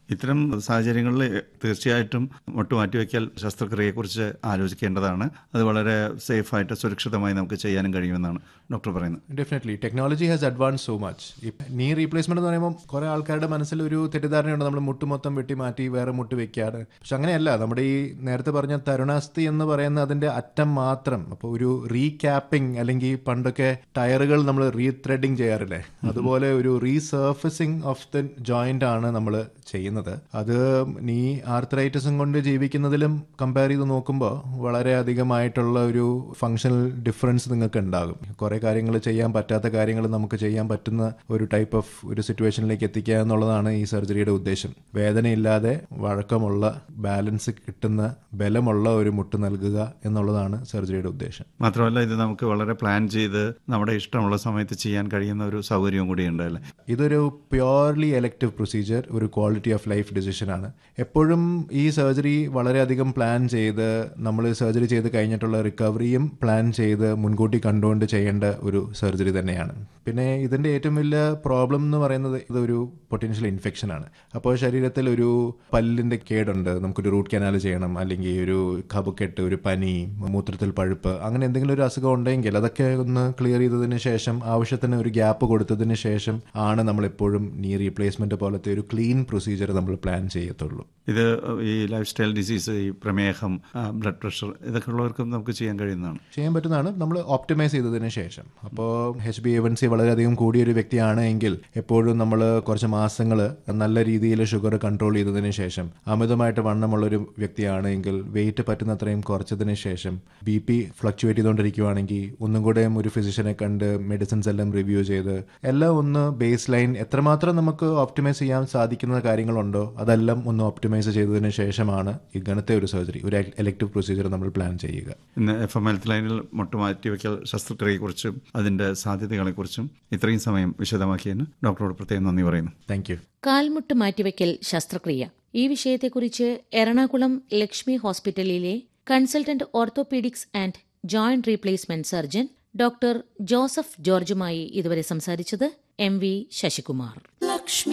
ഇത്തരം സാഹചര്യങ്ങളിൽ തീർച്ചയായിട്ടും മുട്ട് മാറ്റിവെക്കൽ ശസ്ത്രക്രിയയെക്കുറിച്ച് ആലോചിക്കേണ്ടതാണ് അത് വളരെ സേഫായിട്ട് സുരക്ഷിതമായി നമുക്ക് ചെയ്യാനും കഴിയുമെന്നാണ് ഡോക്ടർ പറയുന്നത് definitely technology has advance so much knee replacement എന്ന് പറയുമ്പോൾ കുറെ ആൾക്കാരുടെ മനസ്സിൽ ഒരു തെറ്റിദ്ധാരണയുണ്ട് നമ്മൾ മുട്ട് മൊത്തം വെട്ടി മാറ്റി വേറെ മുട്ട് വെക്കാറ് പക്ഷെ അങ്ങനെയല്ല നമ്മുടെ ഈ നേരത്തെ പറഞ്ഞ തരുണാസ്ഥി എന്ന് പറയുന്ന അതിന്റെ അറ്റം മാത്രം അപ്പോൾ ഒരു റീക്യാപ്പിംഗ് അല്ലെങ്കിൽ പണ്ടൊക്കെ ടയറുകൾ നമ്മൾ റീ ത്രെഡിങ് ചെയ്യാറില്ലേ അതുപോലെ ഒരു റീസർഫസിങ് ഓഫ് ദ ജോയിന്റ് ആണ് നമ്മൾ ചെയ്യുന്നത് അത് നീ ആർത്രൈറ്റിസും കൊണ്ട് ജീവിക്കുന്നതിലും കമ്പയർ ചെയ്ത് നോക്കുമ്പോൾ വളരെ അധികമായിട്ടുള്ള ഒരു ഫങ്ഷണൽ ഡിഫറൻസ് നിങ്ങൾക്ക് ഉണ്ടാകും കുറെ കാര്യങ്ങൾ ചെയ്യാൻ പറ്റാത്ത കാര്യങ്ങൾ നമുക്ക് ചെയ്യാൻ പറ്റുന്ന ഒരു ടൈപ്പ് ഓഫ് ഒരു സിറ്റുവേഷനിലേക്ക് എത്തിക്കുക എന്നുള്ളതാണ് ഈ സർജറിയുടെ ഉദ്ദേശം വേദനയില്ലാതെ വഴക്കമുള്ള ബാലൻസ് കിട്ടുന്ന ബലമുള്ള ഒരു മുട്ട് നൽകുക എന്നുള്ളതാണ് സർജറിയുടെ ഉദ്ദേശം മാത്രമല്ല ഇത് നമുക്ക് വളരെ പ്ലാൻ ചെയ്ത് നമ്മുടെ ഇഷ്ടമുള്ള സമയത്ത് ചെയ്യാൻ കഴിയുന്ന ഒരു സൗകര്യവും കൂടിയുണ്ട് അല്ലേ ഇതൊരു പ്യോർലി എലക്റ്റീവ് പ്രൊസീജിയർ ഒരു ക്വാളിറ്റി ഓഫ് ലൈഫ് ഡിസിഷൻ ആണ് എപ്പോഴും ഈ സർജറി വളരെയധികം പ്ലാൻ ചെയ്ത് നമ്മൾ സർജറി ചെയ്ത് കഴിഞ്ഞിട്ടുള്ള റിക്കവറിയും പ്ലാൻ ചെയ്ത് മുൻകൂട്ടി കണ്ടുകൊണ്ട് ചെയ്യേണ്ട ഒരു സർജറി തന്നെയാണ് പിന്നെ ഇതിന്റെ ഏറ്റവും വലിയ പ്രോബ്ലം എന്ന് പറയുന്നത് ഇതൊരു പൊട്ടൻഷ്യൽ ഇൻഫെക്ഷൻ ആണ് അപ്പോൾ ശരീരത്തിൽ ഒരു പല്ലിന്റെ കേടുണ്ട് നമുക്കൊരു റൂട്ട് കനാൽ ചെയ്യണം അല്ലെങ്കിൽ ഒരു കബക്കെട്ട് ഒരു പനി മൂത്രത്തിൽ പഴുപ്പ് അങ്ങനെ എന്തെങ്കിലും ഒരു അസുഖം ഉണ്ടെങ്കിൽ അതൊക്കെ ഒന്ന് ക്ലിയർ ചെയ്തതിന് ശേഷം ആവശ്യത്തിന് ഒരു ഗ്യാപ്പ് കൊടുത്തതിന് ശേഷം ആണ് നമ്മൾ എപ്പോഴും നീ റീപ്ലേസ്മെന്റ് പോലത്തെ ഒരു ക്ലീൻ പ്രൊസീജിയർ നമ്മൾ പ്ലാൻ ചെയ്യത്തുള്ളൂ ഇത് ഈ ലൈഫ് സ്റ്റൈൽ ഡിസീസ് ഈ പ്രമേഹം ബ്ലഡ് പ്രഷർ ഇതൊക്കെ ഉള്ളവർക്കും നമുക്ക് ചെയ്യാൻ കഴിയുന്നതാണ് ചെയ്യാൻ പറ്റുന്നതാണ് നമ്മൾ ഓപ്റ്റിമൈസ് ചെയ്തതിന് ശേഷം അപ്പോൾ എച്ച് ബി എവൻ സി വളരെയധികം കൂടിയൊരു വ്യക്തിയാണ് എങ്കിൽ എപ്പോഴും നമ്മൾ കുറച്ച് മാസങ്ങൾ നല്ല രീതിയിൽ ഷുഗർ കൺട്രോൾ ചെയ്തതിന് ശേഷം അമിതമായിട്ട് വണ്ണമുള്ള ഒരു വ്യക്തിയാണ് എങ്കിൽ വെയിറ്റ് പറ്റുന്നത്രയും കുറച്ചതിന് ശേഷം ബി പി ഫ്ലക്ച്വേറ്റ് ചെയ്തുകൊണ്ടിരിക്കുകയാണെങ്കിൽ ഒന്നും കൂടെ ഒരു ഫിസിഷ്യനെ കണ്ട് മെഡിസിൻസ് എല്ലാം റിവ്യൂ ചെയ്ത് എല്ലാം ഒന്ന് ബേസ് ലൈൻ എത്രമാത്രം നമുക്ക് ഓപ്റ്റിമൈസ് ചെയ്യാൻ സാധിക്കുന്ന കാര്യങ്ങളുണ്ടോ അതെല്ലാം ഒന്ന് ഓപ്റ്റിമൈസ് ചെയ്തതിന് ശേഷമാണ് ഇങ്ങനത്തെ ഒരു സർജറി ഒരു എലക്റ്റീവ് പ്രൊസീജിയർ നമ്മൾ പ്ലാൻ ചെയ്യുക ഇന്ന് എഫ് എം ഹെൽത്ത് ലൈനിൽ മുട്ട് മാറ്റിവെക്കൽ ശസ്ത്രക്രിയയെക്കുറിച്ചും അതിൻ്റെ സാധ്യതകളെക്കുറിച്ചും ഇത്രയും സമയം വിശദമാക്കിയതിന് ഡോക്ടറോട് പ്രത്യേകം നന്ദി പറയുന്നു താങ്ക് യു കാൽമുട്ട് മാറ്റിവെക്കൽ ശസ്ത്രക്രിയ ഈ വിഷയത്തെക്കുറിച്ച് എറണാകുളം ലക്ഷ്മി ഹോസ്പിറ്റലിലെ consultant orthopaedics and joint replacement surgeon doctor Joseph ജോർജുമായി ഇതുവരെ സംസാരിച്ചത് എം വി ശശികുമാർ